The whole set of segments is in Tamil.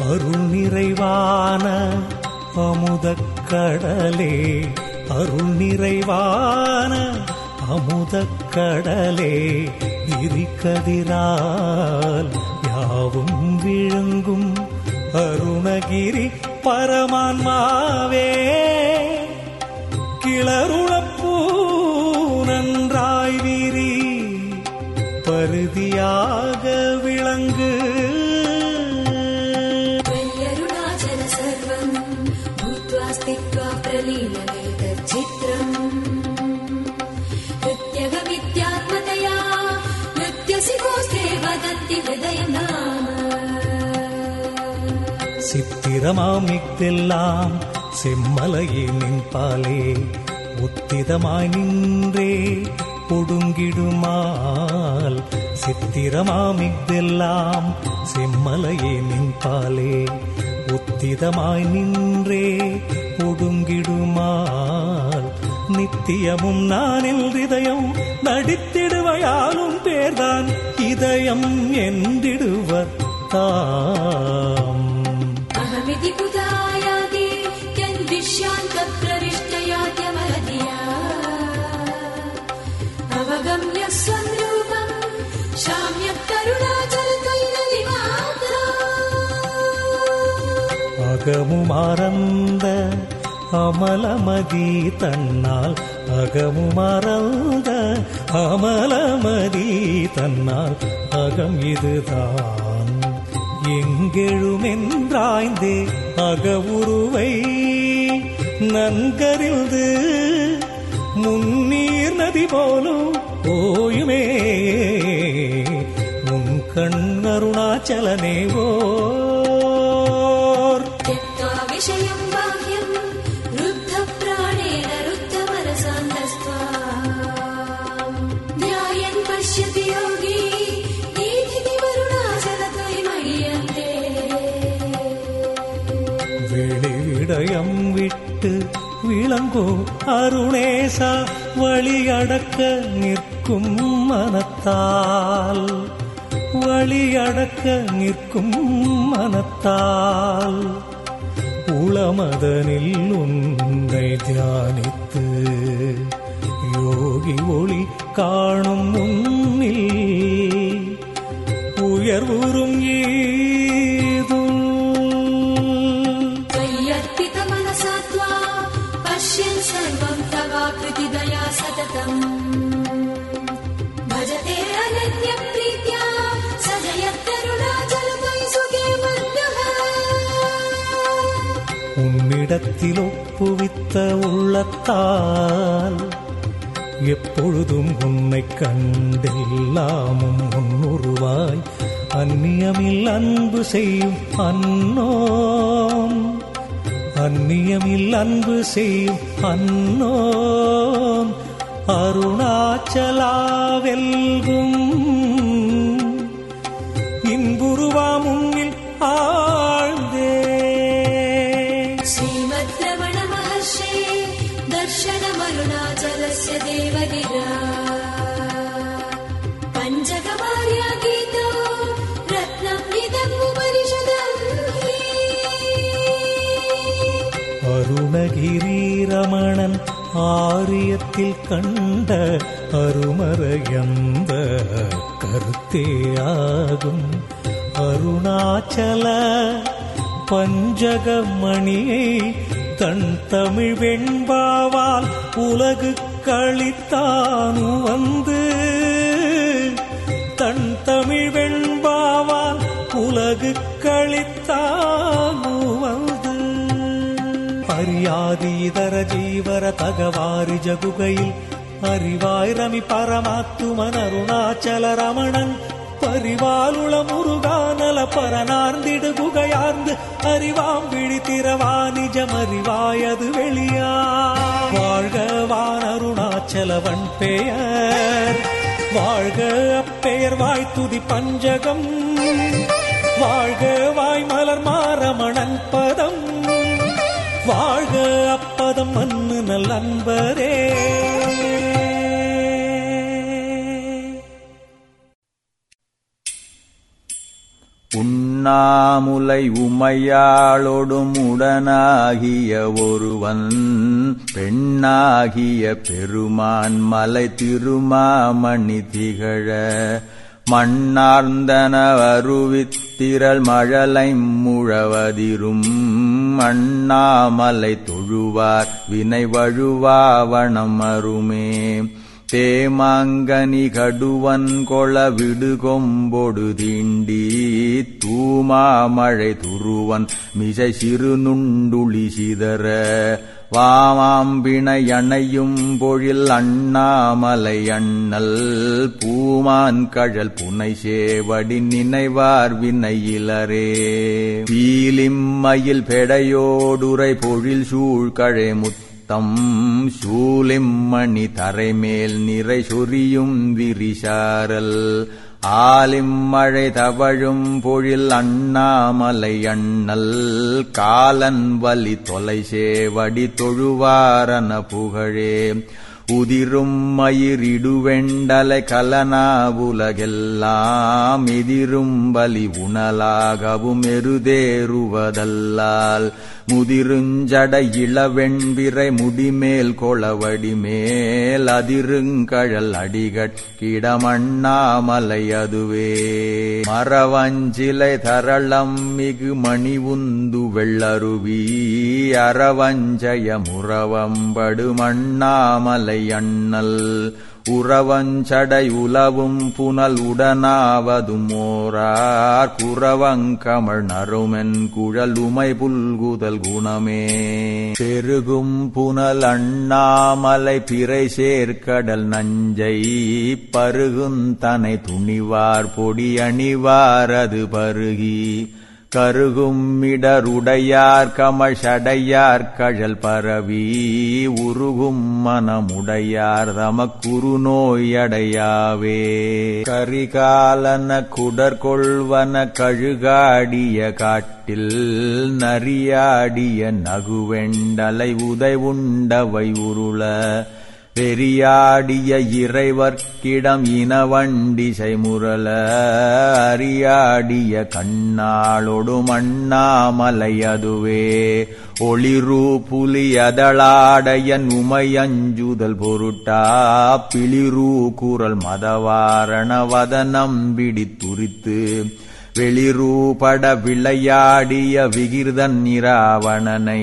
அருள் நிறைவான அமுதக் கடலே அருள் நிறைவான அமுதக் கடலே விரிகதிரால் யாவும் விழுங்கும் அருணகிரி பரமான்மாவே கிளருளப்பூ நன்றாய் விரி பருதியாக விளங்கு त्वय्यरुणाचल सर्वम् भूत्वा स्थित्वा प्रलीनमेतच्चित्रम् नृत्यगमित्यात्मतया नृत्यसि कोऽस्ते वदन्ति हृदयम् नाम சித்திரமாமிக்கெல்லாம் செம்மலையே நின்பாலே உத்திதமாய் நின்றே ஒடுங்கிடுமால் சித்திரமாமிக்கெல்லாம் செம்மலையே நின்பாலே உத்திதமாய் நின்றே ஒடுங்கிடுமால் நித்தியமும் நானில் ஹிருதயம் நடித்திடுவையாலும் பேர்தான் இதயம் என்றிடுவர் தாம் अहमिति कुतायाति यन्विष्यान्तप्रविष्टयात्यमरधिया अवगम्य स्वरूपम् शाम्यकरुणाचलतैलनिमात्रा அகமுமறந்த அமலமதி தன்னால் அகமுமறந்த அமலமதி தன்னால் அகம் இதுதான் எங்கெழுமென்றாய்ந்தே அகவுருவை நன்கறிந்து முன்னீர் நதி போலும் ஓயுமே உன் கண் அருணாச்சலனே ஓர் त्यक्त्वा विषयम् बाह्यम् रुद्धप्राणेन रुद्धमनसान्तस्त्वा ध्यायन् पश्यति योगी नीतिति वरुणाचलत्वयि வெளிவிடயம் விட்டு விளங்கோ அருணேசா வழியடக்க நிற்கும் மனத்தால் வழியடக்க நிற்கும் மனத்தால் உளமதனில் உன்னை தியானித்து யோகி ஒளி காணும் முன்னில் உயர்வுறும் ஈதும் त्वय्यर्पितमनसा त्वा पश्यन् सर्वम् तवाकृतिदया सततम् भजते अनन्यप्रीत्या स जयत्करुणाचलमयि सुखे मग्नः உன்னிடத்தில் ஒப்புவித்த உள்ளத்தால் எப்பொழுதும் உன்னை கண்டெல்லாமும் முன்னுருவாய் அந்நியமில் அன்பு செய்யும் அன்னோம் அந்நியமில் அன்பு செய்யும் அன்னோம் அருணாச்சலாவெல்கும் இன்புருவா முன்னில் ஆழ்ந்தே श्रीमद्रमण महर्षे दर्शनमरुणाचलस्य देवगिरा पञ्चकमार्या गीतो रत्नम् इदम् उपनिषदम् அருணகிரி ரமணன் ஆரியத்தில் கண்ட அருமறையந்த கருத்தேயாகும் அருணாச்சல பஞ்சகமணியை தன் தமிழ் வெண்பாவால் உலகு கழித்தானு வந்து தன் தமிழ் வெண்பாவால் உலகு கழித்தானு வந்து அறியாது இதர ஜீவர தகவாரி ஜகுகையில் அறிவாய் ரமி பரமாத்துமன் அருணாச்சல ரமணன் பரிவாலுள முருகானல பரனார்ந்திடு குகையார்ந்து அறிவாம் விழித்திரவா நிஜம் அறிவாயது வெளியா வாழ்க வான் அருணாச்சலவன் பெயர் வாழ்க அப்பெயர் வாய் துதி பஞ்சகம் வாழ்க வாய் மலர் மாரமணன் பதம் வாழ்க அப்பதம் மண்ணு நல் அன்பரே உண்ணா உண்ணாமுலை உமையாளொடும் உடனாகிய ஒருவன் பெண்ணாகிய பெருமான் மலை திருமாமணி திகழ மண்ணார்ந்தன அருவித்திரள் மழலை முழவதிரும் அண்ணாமலை தொழுவார் வினை வழுவாவணம் அருமே தேமாங்கனி கடுவன் கொள விடுகொம்பொடு தீண்டி தூமாமழை துருவன் மிசை சிறு நுண்டுளி சிதற வாமாம்பிணை அணையும் பொழில் அண்ணாமலை அண்ணல் பூமான் கழல் புனை சேவடி நினைவார் வினையிலரே பீலிம்மயில் பெடையோடுரை பொழில் சூழ்கழை முத்தம் சூலிம்மணி தரைமேல் நிறை சொரியும் விரிசாரல் ஆலிம்மழை தவழும் பொழில் அண்ணாமலை அண்ணல் காலன் வலி தொலை சேவடி தொழுவாரன புகழே உதிரும் மயிரிடுவெண்டலை கலனா உலகெல்லாம் எதிரும் பலி உணலாகவும் எருதேறுவதல்லால் முதிருஞ்சட இளவெண்பிறை முடிமேல் கொளவடி மேல் அதிருங்கழல் அடிகட்கிடமண்ணாமலை அதுவே மரவஞ்சிலை தரளம் மிகு மணி உந்து வெள்ளருவி அறவஞ்சய முறவம்படு மண்ணாமலை அண்ணல் உறவஞ்சடை உலவும் புனல் உடனாவதும் ஓரார் குறவங்கமழ் நறுமென் குழல் உமை புல்குதல் குணமே பெருகும் புனல் அண்ணாமலை பிறை சேர்க்கடல் நஞ்சை பருகுந்தனை துணிவார் பொடி அணிவாரது பருகி கருகும் இடருடையார் கமழ் சடையார் கழல் பரவி உருகும் மனமுடையார் தமக்குரு நோயடையாவே கரிகாலன குடற்கொள்வன கழுகாடிய காட்டில் நரியாடிய நகுவெண்டலை உதை உண்டவை உருள பெரியாடிய இறைவர்க்கிடம் இனவண்டிசை முரல அறியாடிய கண்ணாளொடு மண்ணாமலை அதுவே ஒளிரு புலி அதளாடையன் உமையஞ்சுதல் பொருட்டா பிளிரு கூறல் மதவாரண வதனம் பிடித்துரித்து வெளிரூபட விளையாடிய விகிர்தன் இராவணனை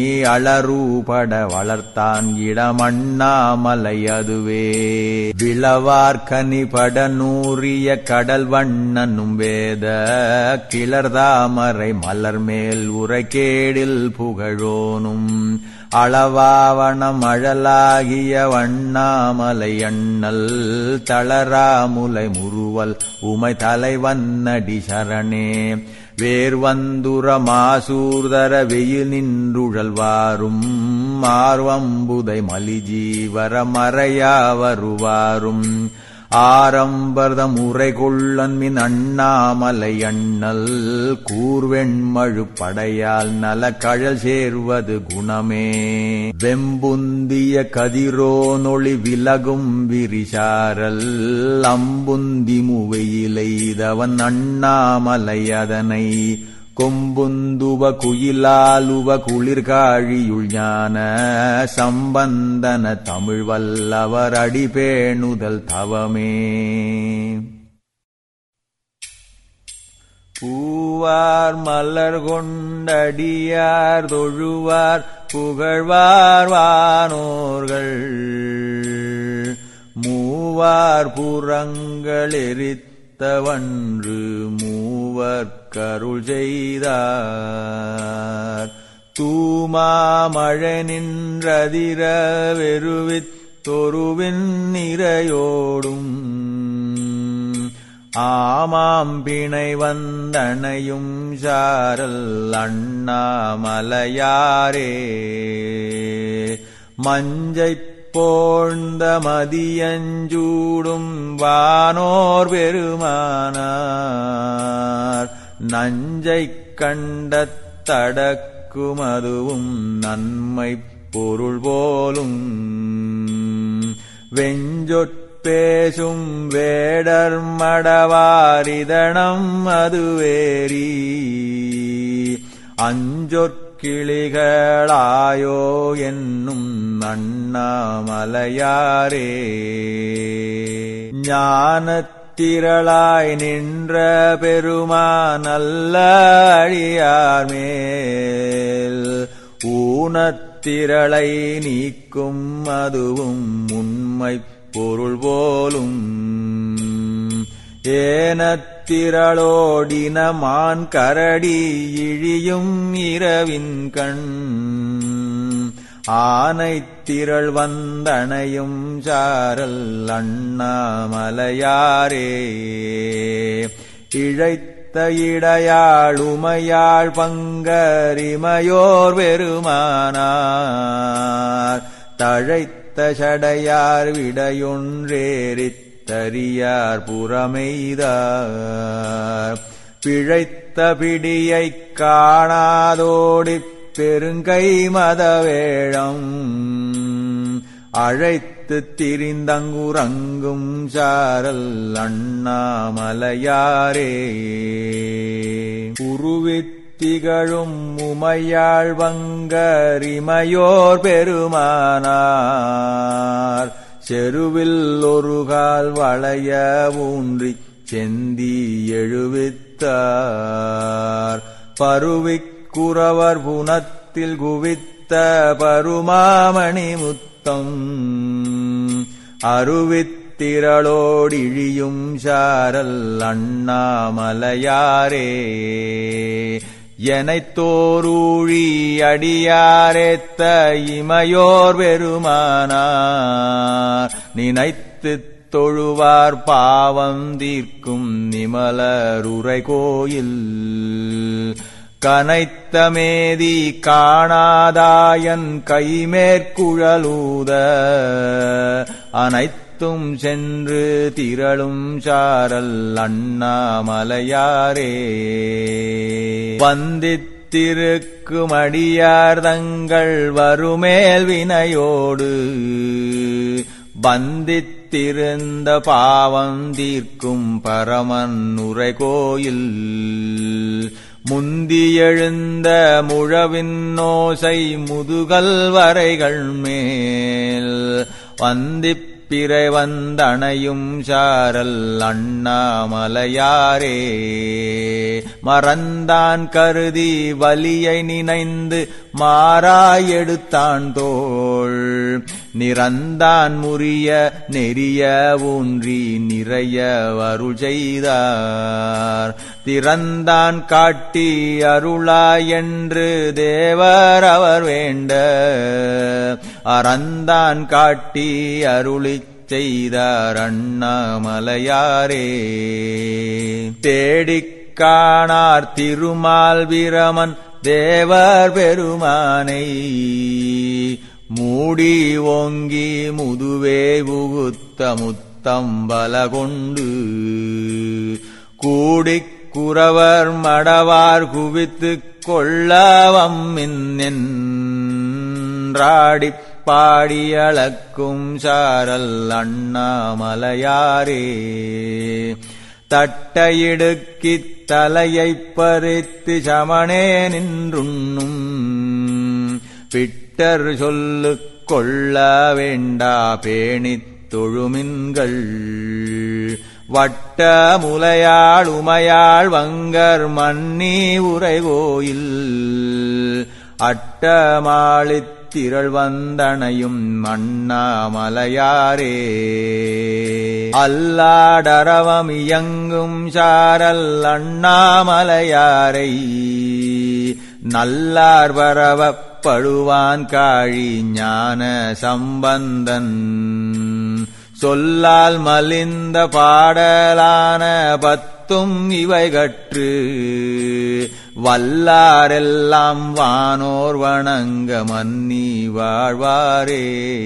அளரூபட வளர்த்தான் இடமண்ணாமலை அதுவே விளவார்கனி பட நூறிய கடல் வண்ணனும் வேத கிளர்தாமரை மலர் மேல் உரைகேடில் புகழோனும் அளவாவணம் அழலாகிய வண்ணாமலை அண்ணல் தளராமுலை முறுவல் உமை தலைவன்னடி சரணே வேர்வந்துர மாசூர்தர வெயில் நின்றுழல் வாரும் மார்வம்புதை மலிஜீவர மறையா வருவாரும் ஆரம்பர்தம் உரை கொள்ளன்மின் அண்ணாமலை அண்ணல் கூர்வெண்மழு படையால் நல கழல் சேர்வது குணமே வெம்புந்திய கதிரோனொளி விலகும் விரிசாரல் அம்புந்தி முவையிலைதவன் அண்ணாமலை அதனை கொம்புந்துவ குயிலாலுவ குளிர்காழியுள் ஞான சம்பந்தன தமிழ் வல்லவர் அடிபேணுதல் தவமே பூவார் மலர் கொண்டடியார் தொழுவார் புகழ்வார் வானோர்கள் மூவார் புறங்கள் எரித்தவன்று மூவர் கருள் செய்தார் தூமாமழை நின்றதிர வெறுவித் தொருவின் நிறையோடும் ஆமாம் பிணை வந்தனையும் சாரல் அண்ணாமலையாரே மஞ்சைப் போழ்ந்த மதியஞ்சூடும் வானோர் பெருமானார் நஞ்சைக் கண்ட தடக்குமதுவும் நன்மை பொருள் போலும் வெஞ்சொற் பேசும் வேடர் மடவாரிதனம் அதுவேரி அஞ்சொற்கிளிகளாயோ என்னும் அண்ணாமலையாரே ஞானத்திரளாய் நின்ற பெருமானல்ல அழியார் மேல் ஊனத்திரளை நீக்கும் அதுவும் உண்மை பொருள் போலும் ஏனத்திரளோடின மான் கரடி இழியும் இரவின் கண் ஆனைத்திரள் வந்தணையும் சாரல் அண்ணாமலையாரே இழைத்த இடையாள் உமையாள் பங்கரிமையோர் பெருமானார் தழைத்த சடையார் விடையொன்றேறித் தரியார் புறமெய்தார் பிழைத்த பிடியைக் காணாதோடிப் பெருங்கை மதவேழம் அழைத்து திரிந்தங்குரங்கும் சாரல் அண்ணாமலையாரே உருவித்திகழும் உமையாள் வங்கரிமையோர் பெருமானார் செருவில் ஒரு கால் வளைய ஊன்றிச் செந்தி எழுவித்தார் பருவிக் குறவர் புனத்தில் குவித்த பருமாமணி முத்தம் அருவித்திரளோடிழியும் சாரல் அண்ணாமலையாரே எனைத்தோரூழி அடியாரேத்த இமையோர் பெருமானார் நினைத்துத் தொழுவார் பாவம் தீர்க்கும் நிமலருரை கோயில் கனைத்தமேதி காணாதாயன் கைமேற்குழலூத அனைத்தும் சென்று திரளும் சாரல் அண்ணாமலையாரே வந்தித்திருக்கும் அடியார் தங்கள் வருமேல் வினையோடு பந்தித்திருந்த பாவம் தீர்க்கும் பரமன் உரை கோயில் முந்தியெழுந்த முழவின் ஓசை முதுகல் வரைகள் மேல் வந்திப்பிறை வந்தணையும் சாரல் அண்ணாமலையாரே மறந்தான் கருதி வலியை நினைந்து மாறாய் எடுத்தான் தோள் நிறந்தான் முறிய நெறிய ஊன்றி நிறைய வருள் செய்தார் திறந்தான் காட்டி அருளாய் என்று தேவர் அவர் வேண்ட அறந்தான் காட்டி அருளிச் செய்தார் அண்ணாமலையாரே தேடிக் காணார் திருமால் வீரமன் தேவர் பெருமானை மூடி ஓங்கி முதுவே உகுத்த முத்தம்பல கொண்டு கூடிக் குறவர் மடவார் குவித்துக் கொள்ளவம் என்றாடிப் பாடியளக்கும் சாரல் அண்ணாமலையாரே தட்டையிடுக்கித் தலையைப் பறித்து சமணே நின்றுண்ணும் பிட்டர் சொல்லு கொள்ள வேண்டா பேணித் தொழுமின்கள் வட்ட முலையாள் உமையாள் வங்கர் மன்னி உரை கோயில் அட்டமாளித் திரள் வந்தனையும் அண்ணாமலையாரே அல்லாடரவம் இயங்கும் சாரல் அண்ணாமலையாரை நல்லார் பரவப்படுவான் காழி ஞான சம்பந்தன் சொல்லால் மலிந்த பாடலான பத்தும் இவை கற்று வல்லாரெல்லாம் வானோர் வணங்க மன்னி வாழ்வாரே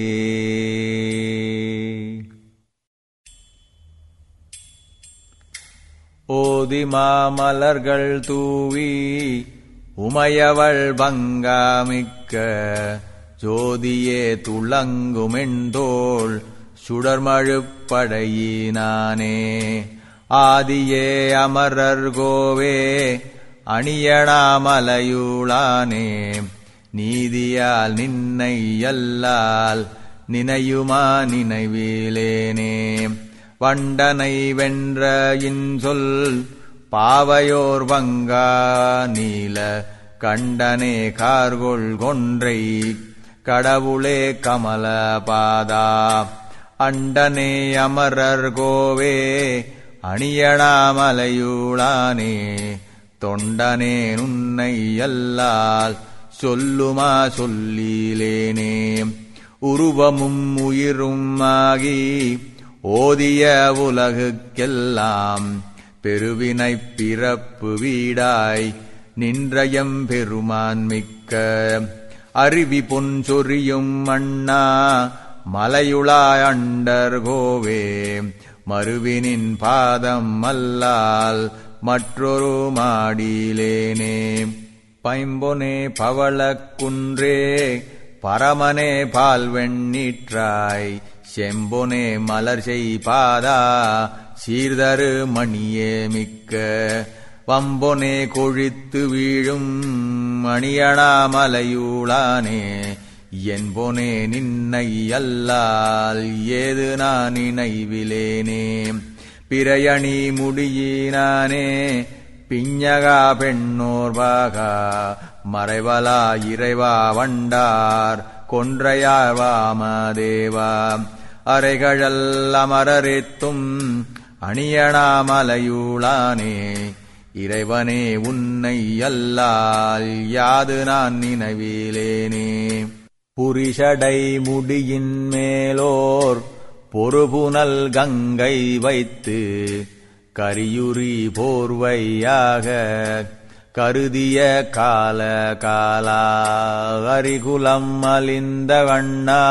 ஓதி மாமலர்கள் தூவி உமையவள் பங்காமிக்க ஜோதியே துளங்குமெண்டோள் சுடர்மழு படையினானே ஆதியே அமரர் கோவே அணியணாமலையுளானே நீதியால் நின்னை அல்லால் நினையுமா நினைவிலேனே வண்டனை வென்ற இன்சொல் பாவையோர் வங்கா நீல கண்டனே கார்கொள் கொன்றை கடவுளே கமல பாதா அண்டனே அமரர் கோவே அணியணாமலையுளானே தொண்டனே நுன்னை அல்லால் சொல்லுமா சொல்லிலேனே உருவமும் உயிரும் ஆகி ஓதிய உலகுக்கெல்லாம் பெருவினைப் பிறப்பு வீடாய் நின்றயம் பெருமான் மிக்க அருவி பொன் சொரியும் அண்ணா மலையுளாய் அண்டர் கோவே மறுவினின் பாதம் அல்லால் மற்றொரு மாடிலேனே பைம்பொனே பவளக் குன்றே பரமனே பால் வெண்ணீற்றாய் செம்பொனே மலர் செய்பாதா சீர்தரு மணியே மிக்க வம்பொனே கொழித்து வீழும் மணியணாமலையுளானே என்பொனே நின்னை அல்லால் ஏது நான் நினைவிலேனே பிறையணி முடியினானே பிஞ்சகா பெண்ணோர்வாகா மறைவலா இறைவா வண்டார் கொன்றையார் வாமதேவா அரைகழல் அமரரேத்தும் அணியணாமலையுளானே இறைவனே உன்னை அல்லால் யாது நான் நினைவிலேனே புரிஷடை முடியின் மேலோர் பொறுபுனல் கங்கை வைத்து கரியுரி போர்வையாக கருதிய கால காலா அரிகுலம் அலிந்த வண்ணா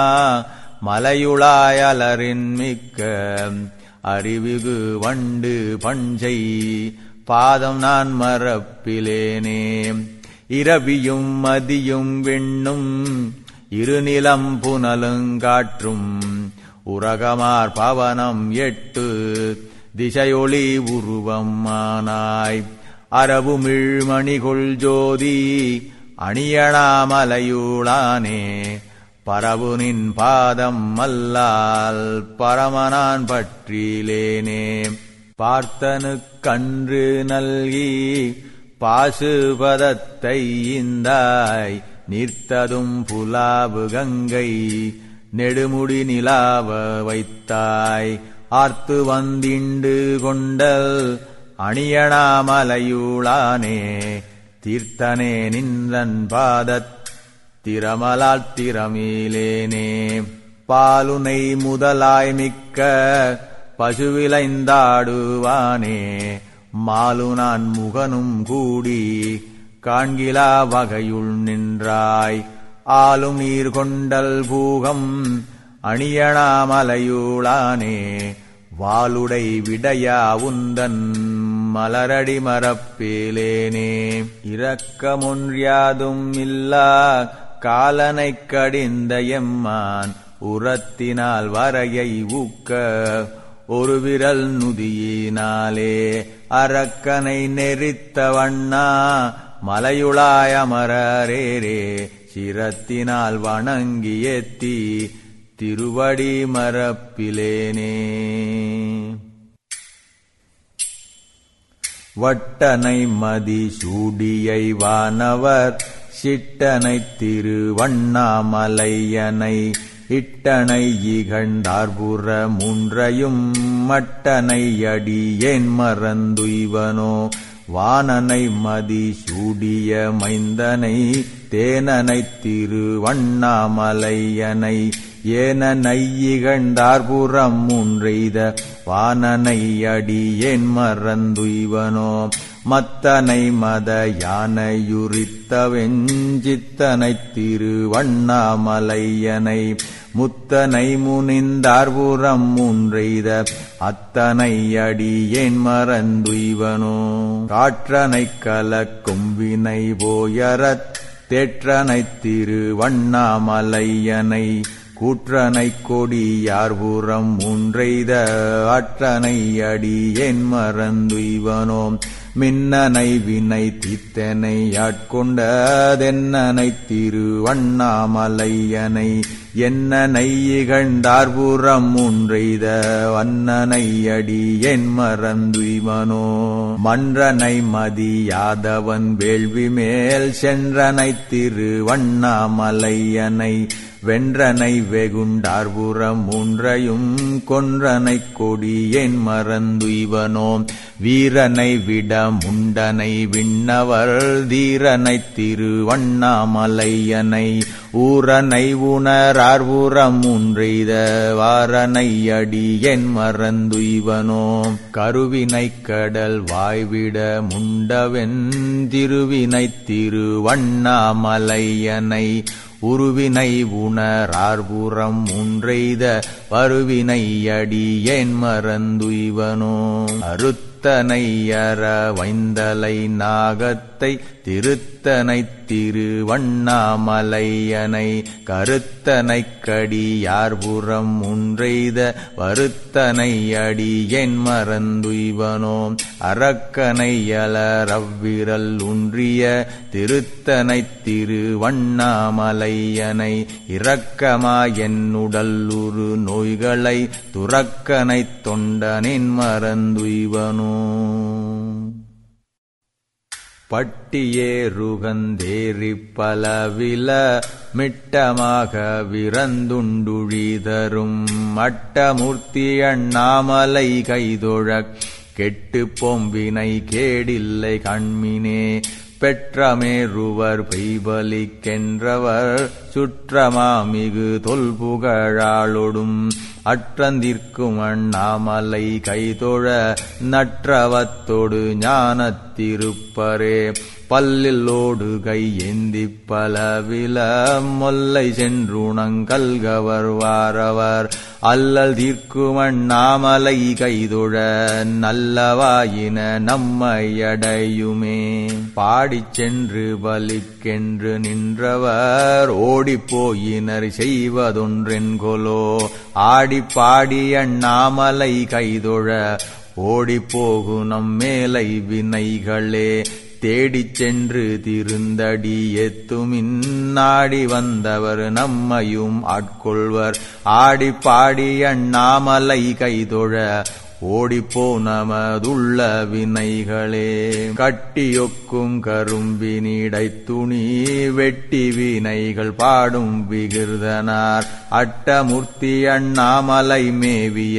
மலையுளாயலரின் மிக்க அறிவிகு வண்டு பஞ்சை பாதம் நான் மறப்பிலேனே இரவியும் மதியும் வெண்ணும் இருநிலம் புனலுங்காற்றும் உரகமார் பவனம் எட்டு திசையொளி உருவம் ஆனாய் அரபுமிழ்மணிகொள் ஜோதி அணியணாமலையுளானே பரவுனின் பாதம் அல்லால் பரமனான் பற்றிலேனே பார்த்தனு கன்று நல்கி பாசுபதத்தை இந்தாய் நிற்ததும் புலாவு கங்கை நெடுமுடி நிலாவ வைத்தாய் ஆர்த்து வந்திண்டு கொண்டல் அணியணாமலையுளானே தீர்த்தனே நின்றன் பாதத் திறமலால் திறமிலேனே பாலுனை முதலாய் மிக்க பசுவிளைந்தாடுவானே மாலுனான் முகனும் கூடி காண்கிலா வகையுள் நின்றாய் ஆளும் நீர் கொண்டல் பூகம் அணியணாமலையுளானே வாளுடை விடையா உந்தன் மலரடி மரப்பேலேனே இரக்கமொன்றியாதும் இல்லா காலனைக் கடிந்த எம்மான் உரத்தினால் வரையை ஊக்க ஒரு விரல் நுதியினாலே அரக்கனை நெறித்த வண்ணா மலையுளாய் அமரரேரே சிரத்தினால் வணங்கி ஏத்தி திருவடி மரப்பிலேனே வட்டனை மதி சூடியை வானவர் சிட்டனை திருவண்ணாமலையனை இட்டனை இகழ்ந்தார்புற மூன்றையும் மட்டனை அடியேன் மறந்துய்வனோ வானனை மதி சூடிய மைந்தனை தேனனை திருவண்ணாமலையனை ஏனனை இகழ்ந்தார்புறம் மூன்றெய்த வானனை அடியேன் மறந்துய்வனோ மத்தனை மத யானையுரித்தவெஞ்சித்தனை திருவண்ணாமலையனை முத்தனை முனிந்தார்புறம் மூன்றெய்த அத்தனை அடியேன் மறந்துய்வனோ காற்றனைக் கலக்கும் வினை போயரத் தேற்றனை திருவண்ணாமலையனை கூற்றனை கொடியார்புறம் மூன்றெய்த அற்றனை அடி என் மறந்துய்வனோம் மின்னனை வினை தித்தனை ஆட்கொண்டதென்னனை திருவண்ணாமலையனை என்னனை இகழ்ந்தார்புறம் ஒன்றெய்த வண்ணனை அடி என் மறந்துய்வனோ மன்றனை மதியாதவன் வேள்வி மேல் சென்றனை திருவண்ணாமலையனை வென்றனை வெகுண்டார்புறம் மூன்றையும் கொன்றனை கொடி என் மறந்துய்வனோம் வீரனை விட முண்டனை விண்ணவர் தீரனை திருவண்ணாமலையனை ஊரனை உணரார்புறம் ஒன்றெய்த வாரனை அடி என் மறந்துய்வனோ கருவினை கடல் வாய்விட முண்டவென் திருவினை திருவண்ணாமலையனை உருவினை உணரார்புறம் ஒன்றெய்த வருவினை அடி என் மறந்துய்வனோ அறுத்தனை அற வைந்தலை நாகத்தை திருத்தனை திருவண்ணாமலையனை கருத்தனை கடியார்புறம் ஒன்றெய்த வருத்தனை அடி என் மறந்துய்வனோ அரக்கனை அலரவ்விரல் ஒன்றிய திருத்தனை திருவண்ணாமலையனை இரக்கமா என்னுடல் உரு நோய்களை துறக்கனை தொண்டனின் மறந்துய்வனோ பட்டியேருகந்தேறி பலவில மிட்டமாக விரந்துண்டுழிதரும் மட்டமூர்த்தி அண்ணாமலை கைதொழக் கெட்டு பொம்பினை கேடில்லை கண்மினே பெற்றமேருவர் பெய்பலிக்கென்றவர் சுற்றமாமிகு தொல்புகழாளொடும் அற்றந்திற்கும் அண்ணாமலை கைதொழ நற்றவத்தொடு ஞானத்திருப்பரே பல்லில்லோடு கை ஏந்தி பலவில மொல்லை சென்றுணங்கல்கவர் வாரவர் அல்லல் தீர்க்கும் அண்ணாமலை கைதொழ நல்லவாயின நம்மையடையுமே பாடிச் சென்று பலிக்கென்று நின்றவர் ஓடிப்போயினர் செய்வதொன்றென்கொலோ ஆடி பாடி அண்ணாமலை கைதொழ ஓடிப்போகு நம் மேலை வினைகளே தேடிச் சென்று திருந்தடி எத்துமின் நாடி வந்தவர் நம்மையும் ஆட்கொள்வர் ஆடி பாடி அண்ணாமலை கைதொழ ஓடிப்போ நமதுள்ள வினைகளே கட்டியொக்கும் கரும்பினிடை துணி வெட்டி வினைகள் பாடும் விகிர்தனார் அட்டமூர்த்தி அண்ணாமலை மேவிய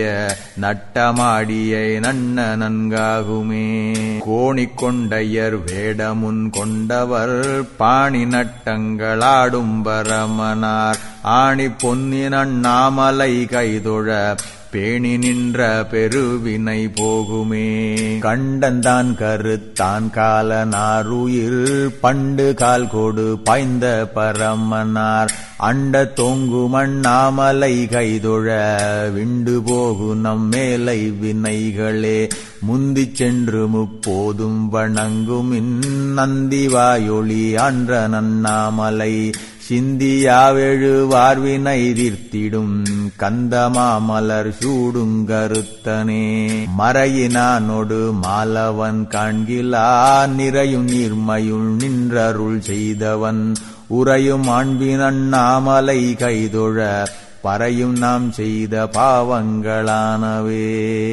நட்டமாடியை நன்ன நன்காகுமே கோணிக்கொண்டையர் வேடமுன் கொண்டவர் பாணி நட்டங்களாடும் பரமனார் ஆணி பொன்னின் அண்ணாமலை கைதொழ பேணி நின்ற பெருவினை போகுமே கண்டந்தான் கருத்தான் காலனாருயிர் பண்டு கால் கொடு பாய்ந்த பரமனார் அண்ட தொங்கும் அண்ணாமலை கைதொழ விண்டு போகு நம் மேலை வினைகளே முந்திச் சென்று முப்போதும் வணங்குமின் நந்திவாயொளி அன்ற நன்னாமலை சிந்தியாவெழு வார்வினை தீர்த்திடும் கந்தமாமலர் சூடுங்கருத்தனே மறையினானொடு மாலவன் காண்கிலா நிறையும் நீர்மையுள் நின்றருள் செய்தவன் உறையும் ஆண்பின் அண்ணாமலை கைதொழ பறையும் நாம் செய்த பாவங்களானவே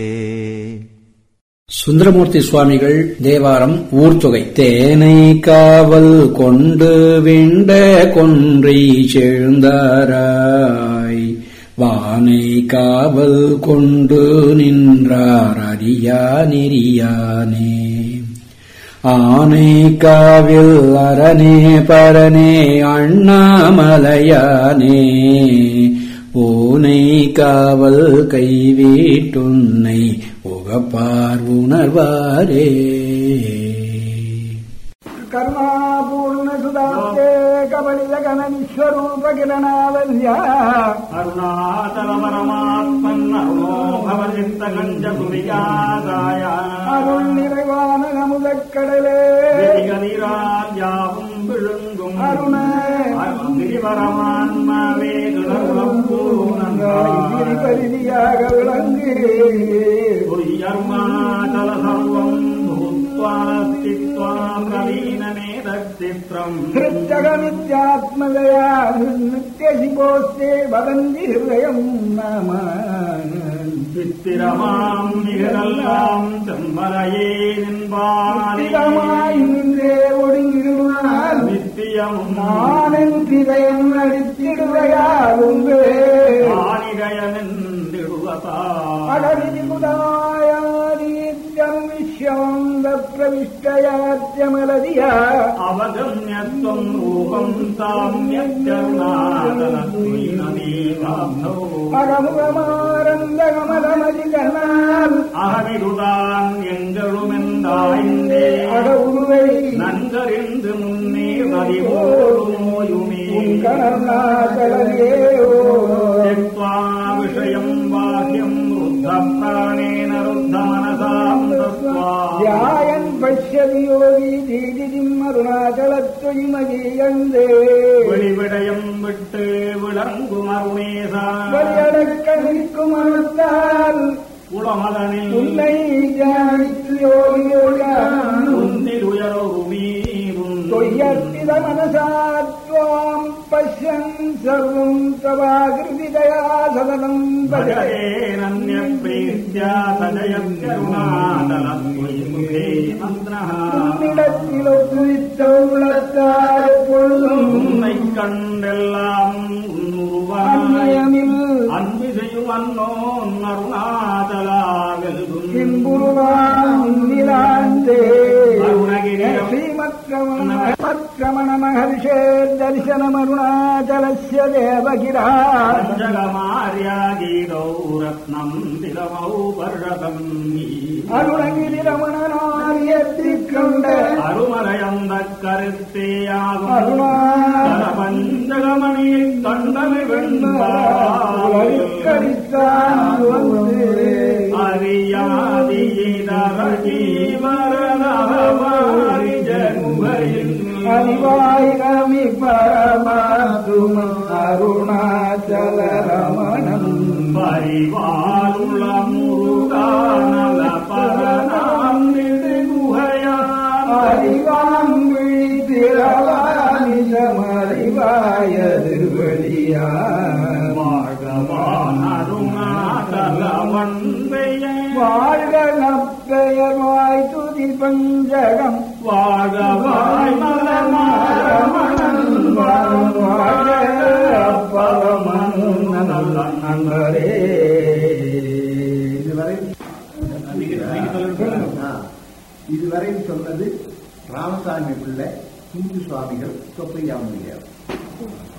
சுந்தரமூர்த்தி சுவாமிகள் தேவாரம் ஊர்த்தொகை தேனை காவல் கொண்டு விண்ட கொன்றை செழுந்தாராய் வானை காவல் கொண்டு நின்றார் அறியா நெறியானே ஆனை காவில் அரணே பரனே அண்ணாமலையானே பூனை காவல் கைவீட்டுன்னை உகப்பார் உணர்வாரே కరుణాపూర్ణ సుదాస్తే కబళియ గణనిస్వరూప కిరణావల్యా అరుణాచల పరమాత్మన్నో భవచింతకంజ కుమియాదాయ அருள் நிறைவான நமுதக்கடலே நீரால் யாவும் விழுங்கும் அருண கிரிவரமான்மாவே கிளம்பூனந்தாய் கிரிபரிதியாக விளங்கு பொய்யர்மாச்சல சர்வம் பூத்வாஸ்தித்வாம் பிரவீணமேதச்சித்ரம் ஹிருத்தகமித்யாத்மதயா நித்யசிபோஸ்தே வதந்தி ஹிருதயம் நாம சித்திரமாம் நிகழெல்லாம் செம்மலையே நின்பானே நித்தியமாய் நின்றே ஒடுங்கிடுவான் நித்தியமும் மானன் திரையம் நடித்திடுவையாருந்தே ஆனிகயனின்றிடுவதா அடவிதிபுதாயாதீத்யம் விஸ்வந்த பிரவிஷ்டயாத்யமலதியா அவகம்யத்வம் ரூபம் சாமியச்சருணாதனீனதீவாப்னோ அகமுகமாரந்த கமலமதிகனால் அகமிதுதான் எங்களுமெந்தாய்ந்தே அக உருவை நன்கறிந்து முன்னே நதிவோருமோயுமே கணர்நாதலகேயோ त्यक्त्वा विषयम् बाह्यम् रुद्धप्राणेन रुद्धमनसाम् दत्त्वा தியாயன் பஷ்யதி யோகி தீதிதிம் அருணாச்சலத்துயிமகீயந்தே வெளிவிடயம் விட்டு விளங்கும் அருணேசா வலியடக்க நிற்கும் அனுத்தால் உளமதனில் உன்னை தியானித்து யோகியோகம் உந்திருயருமீரும் தொய்யத்தித மனசாத்வாம் பஷ்யன் சர்வம் தவாகிருதிதயா சதனம் பஜரே भजरेरन्यप्रीत्या सजयत्करुणादलत्वयिमुखे मन्त्रः உன்னிடத்தில் ஒப்புவித்த உள்ளத்தால் எப்பொழுதும் உன்னைக் கண்டெல்லாம் உன்னுருவாய் அந்நியமில் அன்பு செய்யும் அன்னோன் அருணாதலா வெல்கும் கிம்புருவான் நிலாந்தே அருணகிரியம் ஸ்ரீமத்ரமண மகர்ஷே தரிசனமருணாச்சலஸ்ய தேவகிரா பஞ்சகமார்யாகீதௌ ரத்னம் திலமௌ பர்ஷதம் அருணகிரி ரமணனாரியத்திக் கொண்ட அருமலையந்த கருத்தேயாகும் அருணா பஞ்சகமணியை கண்டமை உலகிற்கடித்தான் வந்து அறியாதீதரீவரதமாரி ஜனுவையில் அறிவாயிரமி பரமாத்தும அருணாச்சல ரமணம் பரிவாருள்ள முருகானல பரநாம் குகையான் அறிவான் விழித்திரவானிதமறிவாயது வெளியா வாழ்கவான் அருணாதலவன் பெயர் வாழ்க நப்பெயர் வாய் துதி பஞ்சகம் வாழ்கவாய் மலமாரமணன் வாழ்க அப்பவமன் நல்ல நண்பரே இதுவரை ஆ, இதுவரை சொன்னது ராமசாமி பிள்ளை குஞ்சு சுவாமிகள் தொப்பையாமுடியார்